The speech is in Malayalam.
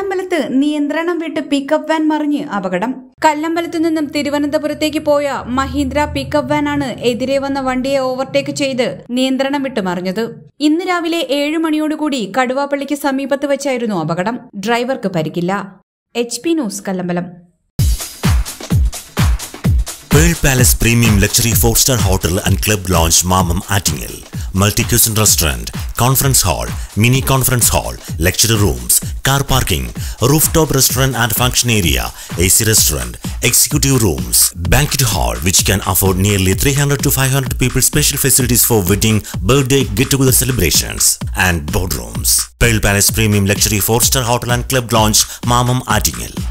കല്ലമ്പലത്ത് നിയന്ത്രണം വിട്ട് പിക്കപ്പ് വാൻ മറിഞ്ഞ് അപകടം കല്ലമ്പലത്തു നിന്നും തിരുവനന്തപുരത്തേക്ക് പോയ മഹീന്ദ്ര പിക്കപ്പ് വാനാണ് എതിരെ വന്ന വണ്ടിയെ ഓവർടേക്ക് ചെയ്ത് നിയന്ത്രണം വിട്ട് മറിഞ്ഞത് ഇന്ന് രാവിലെ ഏഴ് മണിയോടുകൂടി കടുവാപ്പള്ളിക്ക് സമീപത്ത് വെച്ചായിരുന്നു അപകടം ഡ്രൈവർക്ക് പരിക്കില്ല H P news Kallambalam Pearl Palace Premium Luxury 4-star Hotel and Club Lounge Mamam Attingel. Multi-cuisine restaurant, conference hall, mini conference hall, lecture rooms, car parking, rooftop restaurant and function area, AC restaurant, executive rooms, banquet hall which can afford nearly 300 to 500 people special facilities for wedding, birthday, get-together celebrations and boardrooms. Pearl Palace Premium Luxury 4-star Hotel and Club Lounge Mamam Attingel.